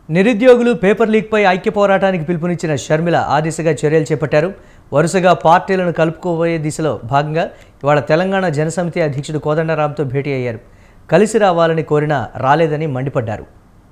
నిరుద్యోగులు పేపర్ లీక్పై ఐక్య పోరాటానికి పిలుపునిచ్చిన షర్మిల ఆ దిశగా చర్యలు చేపట్టారు వరుసగా పార్టీలను కలుపుకోబోయే దిశలో భాగంగా ఇవాళ తెలంగాణ జనసమితి అధ్యక్షుడు కోదండరాంతో భేటీ అయ్యారు కలిసి రావాలని కోరినా రాలేదని మండిపడ్డారు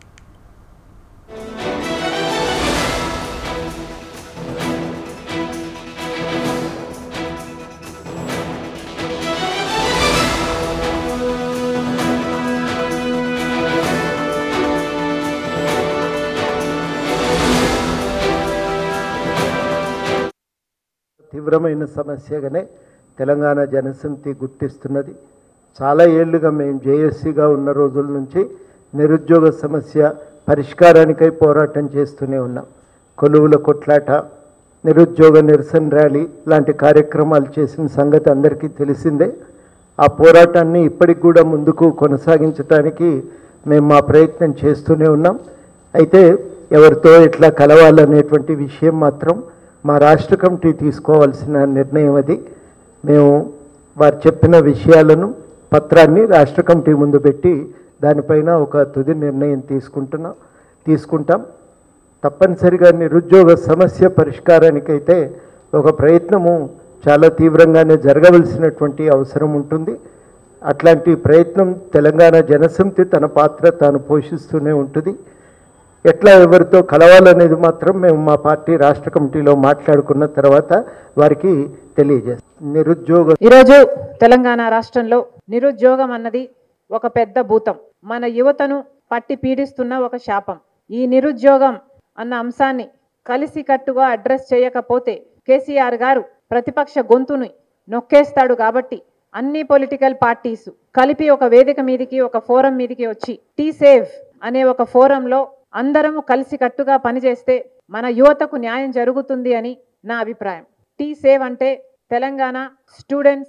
తీవ్రమైన సమస్యగానే తెలంగాణ జనసమితి గుర్తిస్తున్నది చాలా ఏళ్లుగా మేము జేఎస్సీగా ఉన్న రోజుల నుంచి నిరుద్యోగ సమస్య పరిష్కారానికై పోరాటం చేస్తూనే ఉన్నాం కొలువుల కొట్లాట నిరుద్యోగ నిరసన ర్యాలీ లాంటి కార్యక్రమాలు చేసిన సంగతి అందరికీ తెలిసిందే ఆ పోరాటాన్ని ఇప్పటికి కూడా ముందుకు కొనసాగించడానికి మేము మా ప్రయత్నం చేస్తూనే ఉన్నాం అయితే ఎవరితో ఎట్లా కలవాలనేటువంటి విషయం మాత్రం మా రాష్ట్ర కమిటీ తీసుకోవాల్సిన నిర్ణయం అది మేము వారు చెప్పిన విషయాలను పత్రాన్ని రాష్ట్ర కమిటీ ముందు పెట్టి దానిపైన ఒక తుది నిర్ణయం తీసుకుంటున్నాం తీసుకుంటాం తప్పనిసరిగా నిరుద్యోగ సమస్య పరిష్కారానికైతే ఒక ప్రయత్నము చాలా తీవ్రంగానే జరగవలసినటువంటి అవసరం ఉంటుంది అట్లాంటి ప్రయత్నం తెలంగాణ జనసమితి తన పాత్ర తాను పోషిస్తూనే ఉంటుంది ఎట్లా ఎవరితో కలవాలనేది మాత్రం మేము మా పార్టీ రాష్ట్ర కమిటీలో మాట్లాడుకున్న తర్వాత వారికి తెలియజేస్తాం నిరుద్యోగ ఈరోజు తెలంగాణ రాష్ట్రంలో నిరుద్యోగం అన్నది ఒక పెద్ద భూతం మన యువతను పట్టి పీడిస్తున్న ఒక శాపం ఈ నిరుద్యోగం అన్న అంశాన్ని కలిసికట్టుగా అడ్రస్ చేయకపోతే కేసీఆర్ గారు ప్రతిపక్ష గొంతుని నొక్కేస్తాడు కాబట్టి అన్ని పొలిటికల్ పార్టీస్ కలిపి ఒక వేదిక మీదికి ఒక ఫోరం మీదికి వచ్చి టీ సేవ్ అనే ఒక ఫోరంలో అందరము కలిసికట్టుగా పనిచేస్తే మన యువతకు న్యాయం జరుగుతుంది అని నా అభిప్రాయం టీ సేవ్ అంటే తెలంగాణ స్టూడెంట్స్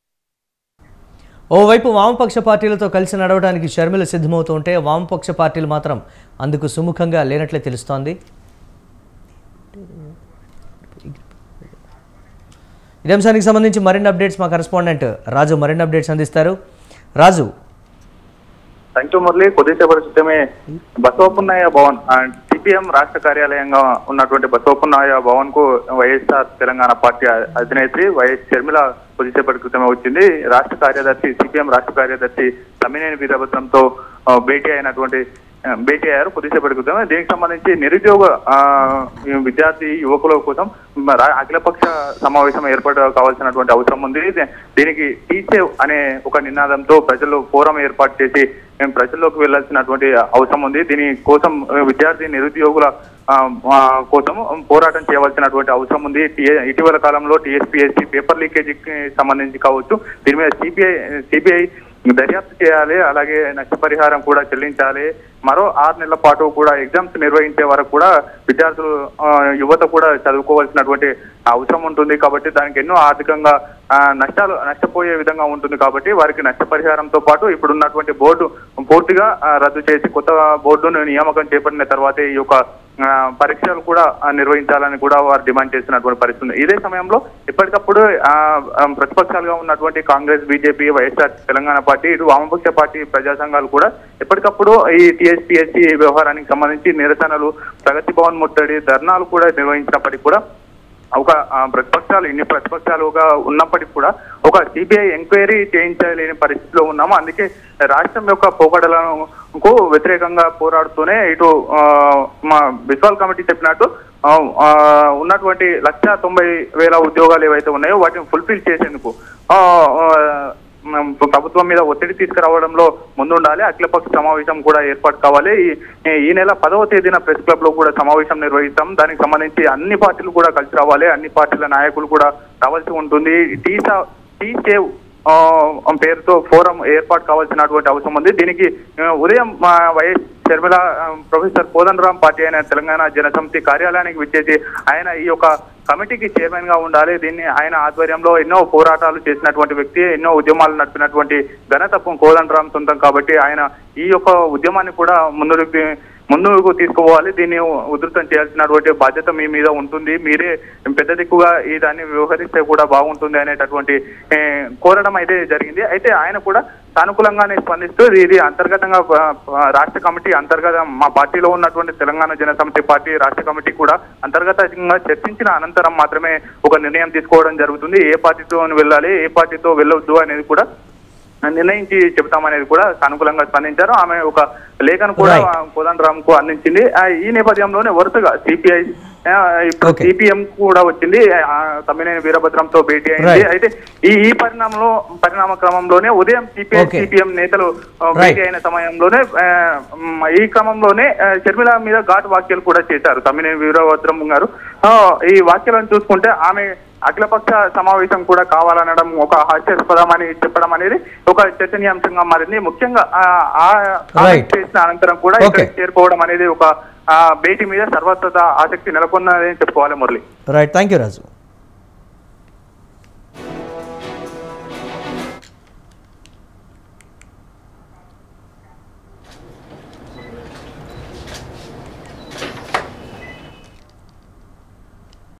ఓవైపు వామపక్ష పార్టీలతో కలిసి నడవడానికి షర్మిల సిద్ధమవుతూ ఉంటే వామపక్ష పార్టీలు మాత్రం అందుకు సుముఖంగా లేనట్లే తెలుస్తోంది ఇదే అంశానికి సంబంధించి మరిన్ని అప్డేట్స్ మా కరెస్పాండెంట్ రాజు మరిన్ని అప్డేట్స్ అందిస్తారు రాజు థ్యాంక్ యూ మురళి కొద్దిసేపటి క్రితమే బసవపున్నయ్య భవన్ సిపిఎం రాష్ట్ర కార్యాలయంగా ఉన్నటువంటి బసవపున్నయ్య భవన్ కు వైఎస్ఆర్ తెలంగాణ పార్టీ అధినేత్రి వైఎస్ షర్మిల కొద్దిసేపటి క్రితమే వచ్చింది రాష్ట్ర కార్యదర్శి సిపిఎం రాష్ట్ర కార్యదర్శి తమ్మినేని వీరభద్రంతో ఆ, భేటీ అయినటువంటి ఆ, భేటీ అయ్యారు కొద్దిసేపటి క్రితమే దీనికి సంబంధించి నిరుద్యోగ ఆ, విద్యార్థి యువకుల కోసం రా- అఖిలపక్ష సమావేశం ఏర్పాటు కావాల్సినటువంటి అవసరం ఉంది దీ- దీనికి టీసేవ్ అనే ఒక నినాదంతో ప్రజలు ఫోరం ఏర్పాటు చేసి మేము ప్రజల్లోకి వెళ్లాల్సినటువంటి అవసరం ఉంది దీని కోసం ఆ, విద్యార్థి నిరుద్యోగుల ఆ, ఆ, కోసం పోరాటం చేయవలసినటువంటి అవసరం ఉంది టీ- ఇటీవల కాలంలో టీఎస్పీఎస్సీ పేపర్ లీకేజీకి సంబంధించి కావచ్చు దీని మీద సిబిఐ సిబిఐ దర్యాప్తు చేయాలి అలాగే నష్టపరిహారం కూడా చెల్లించాలి మరో ఆరు నెలల పాటు కూడా ఎగ్జామ్స్ నిర్వహించే వరకు కూడా విద్యార్థులు ఆ, యువత కూడా చదువుకోవాల్సినటువంటి అవసరం ఉంటుంది కాబట్టి దానికి ఎన్నో ఆర్థికంగా ఆ, నష్టాలు నష్టపోయే విధంగా ఉంటుంది కాబట్టి వారికి నష్టపరిహారంతో పాటు ఇప్పుడు ఉన్నటువంటి బోర్డు పూర్తిగా ఆ, రద్దు చేసి కొత్త బోర్డును నియామకం చేపట్టిన తర్వాతే ఈ యొక్క ఆ, పరీక్షలు కూడా ఆ, నిర్వహించాలని కూడా వారు డిమాండ్ చేస్తున్నటువంటి పరిస్థితి ఉంది ఇదే సమయంలో ఎప్పటికప్పుడు ఆ, ఆ, ప్రతిపక్షాలుగా ఉన్నటువంటి కాంగ్రెస్ బీజేపీ వైఎస్ఆర్ తెలంగాణ పార్టీ ఇటు వామపక్ష పార్టీ ప్రజా సంఘాలు కూడా ఎప్పటికప్పుడు ఈ టీఎస్పీఎస్సీ వ్యవహారానికి సంబంధించి నిరసనలు ప్రగతి భవన్ ముట్టడి ధర్నాలు కూడా నిర్వహించినప్పటికీ కూడా ఒక ఆ, ప్రతిపక్షాలు ఇన్ని ప్రతిపక్షాలుగా ఉన్నప్పటికీ కూడా ఒక సిబిఐ ఎంక్వైరీ చేయించలేని పరిస్థితిలో ఉన్నాము అందుకే రాష్ట్రం యొక్క పోకడలకు వ్యతిరేకంగా పోరాడుతూనే ఇటు ఆ, మా బిస్వాల్ కమిటీ చెప్పినట్టు ఆ, ఆ, ఉన్నటువంటి లక్ష తొంభై వేల ఉద్యోగాలు ఏవైతే ఉన్నాయో వాటిని ఫుల్ఫిల్ చేసేందుకు ఆ, ఆ, మ్, ప్రభుత్వం మీద ఒత్తిడి తీసుకురావడంలో ముందుండాలి అఖిలపక్ష సమావేశం కూడా ఏర్పాటు కావాలి ఈ- ఈ నెల పదవ తేదీన ప్రెస్ క్లబ్ లో కూడా సమావేశం నిర్వహిస్తాం దానికి సంబంధించి అన్ని పార్టీలు కూడా కలిసి రావాలి అన్ని పార్టీల నాయకులు కూడా రావాల్సి ఉంటుంది టీ సా- టీ సేవ్ ఆ, పేరుతో ఫోరం ఏర్పాటు కావాల్సినటువంటి అవసరం ఉంది దీనికి ఆ, ఉదయం మా వైఎస్ షర్మిల ఆ, ప్రొఫెసర్ కోదండరాం పార్టీ అయిన తెలంగాణ జనసమితి కార్యాలయానికి విచ్చేసి ఆయన ఈ యొక్క కమిటీకి చైర్మన్ గా ఉండాలి దీన్ని ఆయన ఆధ్వర్యంలో ఎన్నో పోరాటాలు చేసినటువంటి వ్యక్తి ఎన్నో ఉద్యమాలు నడిపినటువంటి ఘనత కోదండరాం సొంతం కాబట్టి ఆయన ఈ యొక్క ఉద్యమాన్ని కూడా ముందుకు ముందుకు తీసుకుపోవాలి దీన్ని ఉధృతం చేయాల్సినటువంటి బాధ్యత మీ మీద ఉంటుంది మీరే పెద్ద దిక్కుగా ఈ దాన్ని వ్యవహరిస్తే కూడా బాగుంటుంది అనేటటువంటి ఏ, కోరడం అయితే జరిగింది అయితే ఆయన కూడా సానుకూలంగానే స్పందిస్తూ ఇది అంతర్గతంగా ప- ప- రాష్ట్ర కమిటీ అంతర్గత మా పార్టీలో ఉన్నటువంటి తెలంగాణ జన సమితి పార్టీ రాష్ట్ర కమిటీ కూడా అంతర్గతంగా చర్చించిన అనంతరం మాత్రమే ఒక నిర్ణయం తీసుకోవడం జరుగుతుంది ఏ పార్టీతో వెళ్ళాలి ఏ పార్టీతో వెళ్ళొద్దు అనేది కూడా నిర్ణయించి చెబుతామనేది కూడా సానుకూలంగా స్పందించారు ఆమె ఒక లేఖను కూడా Right. కోదండరామ్ కు అందించింది ఆ, ఈ నేపథ్యంలోనే వరుసగా సిపిఐ ఇప్పుడు Okay. సిపిఎం కూడా వచ్చింది ఆ, తమ్మినేని వీరభద్రంతో భేటీ అయింది Right. అయితే ఈ ఈ పరిణామంలో పరిణామ క్రమంలోనే ఉదయం సిపిఐ Okay. సిపిఎం నేతలు ఆ, Right. భేటీ అయిన సమయంలోనే ఆ, మ్, ఈ క్రమంలోనే ఆ, షర్మిల మీద ఘాటు వ్యాఖ్యలు కూడా చేశారు తమ్మినేని వీరభద్రం గారు ఆ, ఈ వ్యాఖ్యలను చూసుకుంటే ఆమె అఖిలపక్ష సమావేశం కూడా కావాలనడం ఒక హాస్యాస్పదం అని చెప్పడం అనేది ఒక చర్చనీయాంశంగా మారింది ముఖ్యంగా ఆ, ఆ Right. comment చేసిన అనంతరం కూడా Okay. ఇక్కడ చేరుకోవడం అనేది ఒక ఆ, భేటీ మీద సర్వత్ర ఆసక్తి నెలకొన్నదని చెప్పుకోవాలి Murali right thank you Raju